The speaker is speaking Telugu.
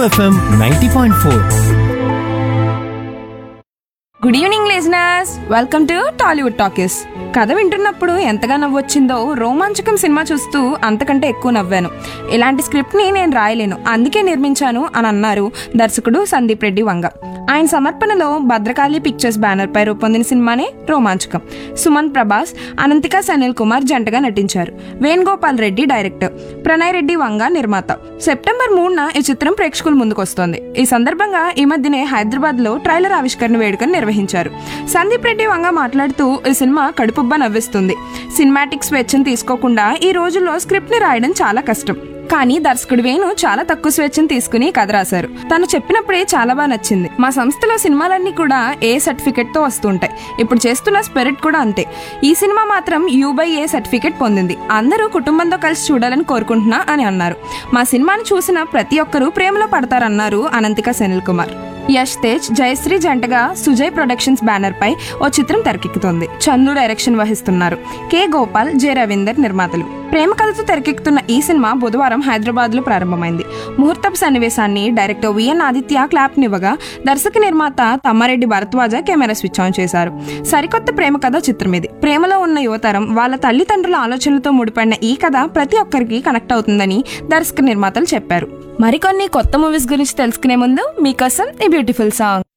FM ninety point four good evening listeners welcome to Tollywood talkies కథ వింటున్నప్పుడు ఎంతగా నవ్వొచ్చిందో రోమాంచకం సినిమా చూస్తూ అంతకంటే ఎక్కువ నవ్వాను ఇలాంటి స్క్రిప్ట్ని నేను రాయలేను అందుకే నిర్మించాను అని అన్నారు దర్శకుడు సందీప్ రెడ్డి వంగ ఆయన సమర్పణలో భద్రకాళి పిక్చర్స్ బ్యానర్ పై రూపొందిన సినిమానే రోమాంచకం సుమన్ ప్రభాస్ అనంతిక సనిల్ కుమార్ జంటగా నటించారు వేణుగోపాల్ రెడ్డి డైరెక్టర్ ప్రణయ్ రెడ్డి వంగ నిర్మాత సెప్టెంబర్ మూడున ఈ చిత్రం ప్రేక్షకుల ముందుకొస్తోంది ఈ సందర్భంగా ఈ మధ్యనే హైదరాబాద్ లో ట్రైలర్ ఆవిష్కరణ వేడుకను నిర్వహించారు సందీప్ రెడ్డి వంగ మాట్లాడుతూ ఈ సినిమా కడుపుబ్బ నవ్విస్తుంది సినిమాటిక్ స్వేచ్ఛను తీసుకోకుండా ఈ రోజుల్లో స్క్రిప్ట్ ని రాయడం చాలా కష్టం కానీ దర్శకుడు వేణు చాలా తక్కువ స్వేచ్ఛను తీసుకుని కథ రాశారు తను చెప్పినప్పుడే చాలా బాగా నచ్చింది మా సంస్థలో సినిమాలన్నీ కూడా ఏ సర్టిఫికెట్ తో వస్తుంటాయి ఇప్పుడు చేస్తున్న స్పిరిట్ కూడా అంతే ఈ సినిమా మాత్రం యూ బై ఏ సర్టిఫికెట్ పొందింది అందరూ కుటుంబంతో కలిసి చూడాలని కోరుకుంటున్నా అని అన్నారు మా సినిమాను చూసిన ప్రతి ఒక్కరూ ప్రేమలో పడతారన్నారు అనంతిక సెనిల్ కుమార్ యష్ తేజ్ జయశ్రీ జంటగా సుజయ్ ప్రొడక్షన్స్ బ్యానర్ పై ఓ చిత్రం తెరకెక్కుతోంది చందు డైరెక్షన్ వహిస్తున్నారు కె గోపాల్ జె రవీందర్ నిర్మాతలు ప్రేమ కథతో తెరకెక్కుతున్న ఈ సినిమా బుధవారం హైదరాబాద్ లో ప్రారంభమైంది ముహూర్తపు సన్నివేశాన్ని డైరెక్టర్ విఎన్ ఆదిత్య క్లాప్ నివ్వగా దర్శక నిర్మాత Tammareddy Bharadwaj camera switch on చేశారు సరికొత్త ప్రేమ కథ చిత్రం ఇది ప్రేమలో ఉన్న యువతరం వాళ్ళ తల్లిదండ్రుల ఆలోచనలతో ముడిపడిన ఈ కథ ప్రతి ఒక్కరికి కనెక్ట్ అవుతుందని దర్శక నిర్మాతలు చెప్పారు మరికొన్ని కొత్త మూవీస్ గురించి తెలుసుకునే ముందు మీకోసం ఈ బ్యూటిఫుల్ సాంగ్